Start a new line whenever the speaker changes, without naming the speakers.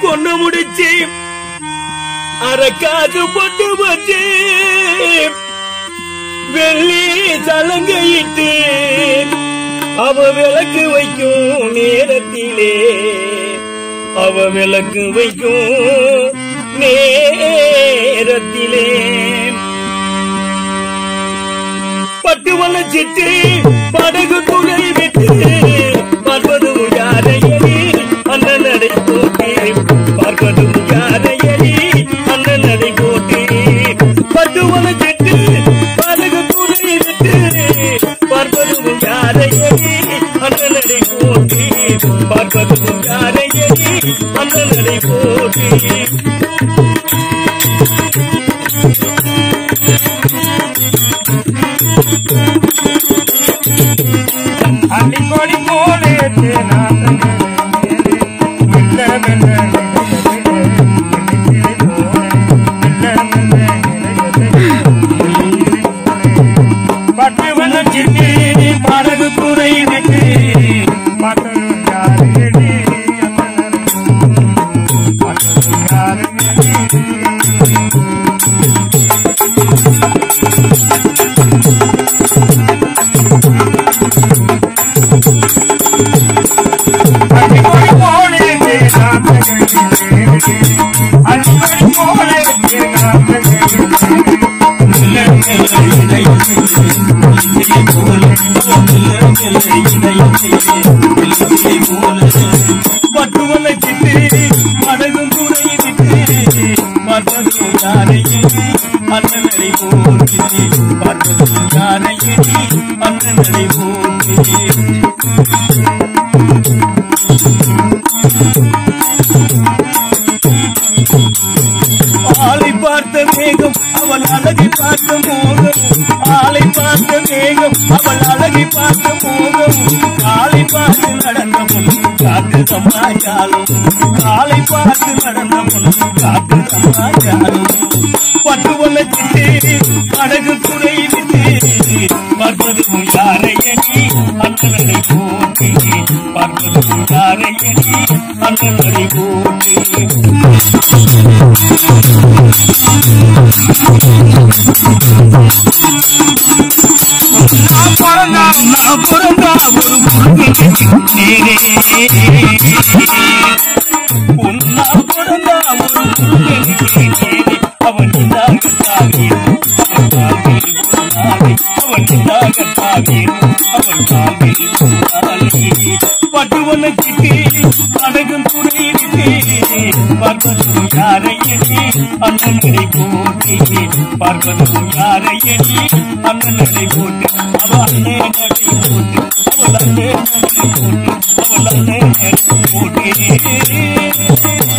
பொண்ணு முடிச்சு அரக்காது பொட்டு வச்சு வெள்ளி சலங்கையிட்டு அவ விளக்கு வைக்கும் நேரத்திலே அவ விளக்கு வைக்கும் நேரத்திலே பட்டு வளச்சிட்டு படகு துணை விட்டு பார்ப்பதும் யாரையடி அண்ணன் நடை போட்டி பார்ப்பதும் யாரையடி அண்ணன் நடை போட்டி பட்டு வளச்சிட்டு படகு துணை விட்டு பார்ப்பதும் யாரையடி அண்ணன் நடை போட்டி பார்ப்பதும் யாரையடி அண்ணன் நடை போட்டி
அள்ளிக்கொடி போலே பட்டு வந்து சிட்டி படகு துறை விட்டு பட்டு யாரு பட்டு யாரு அடிக்கடி போலே அடிக்கடி போலே
பட்டு வளச்சிட்டு படகும் துணை விட்டு பார்ப்பதும் யாரையடி அண்ணனடை போட்டி பார்ப்பதும் யாரையடி அண்ணனடை போட்டி ஆளை பார்த்த மேகம் அவள் அழகை பார்த்த மோகம் ஆளை பார்த்த மேகம் அவள் அழகை பார்த்த மோகம் காலை பார்த்து நடந்த முன் காத்து சமாச்சாரம் காலை பார்த்து நடந்த முன் காத்து சமாச்சாரம் பட்டு வளச்சிட்டு அழகு துறை விட்டு பார்ப்பதும் யாரையடி அண்ணனை போட்டி பார்ப்பதும் யாரையடி அண்ணனை போட்டி
நான் பிறந்தா
நான் பிறந்தா ஒரு முருகனே உன்னா பிறந்தா ஒரு முருகனே அவன் இல்லாகத்தாகி அவன் காவில் நாளை அவன் இல்லாகத்தாகி அவன் காவில் நாளை பட்டுவனத்திற்கு அழகும் துணையிட்டு பார்ப்பதும் யாரையடி அண்ணனை போட்டி பார்ப்பதும் யாரையடி அண்ணனை போட்டு அவ அண்ணே நடை போட்டு அவள் அண்ணே நடை போட்டு அவள் அண்ணே நடை போட்டு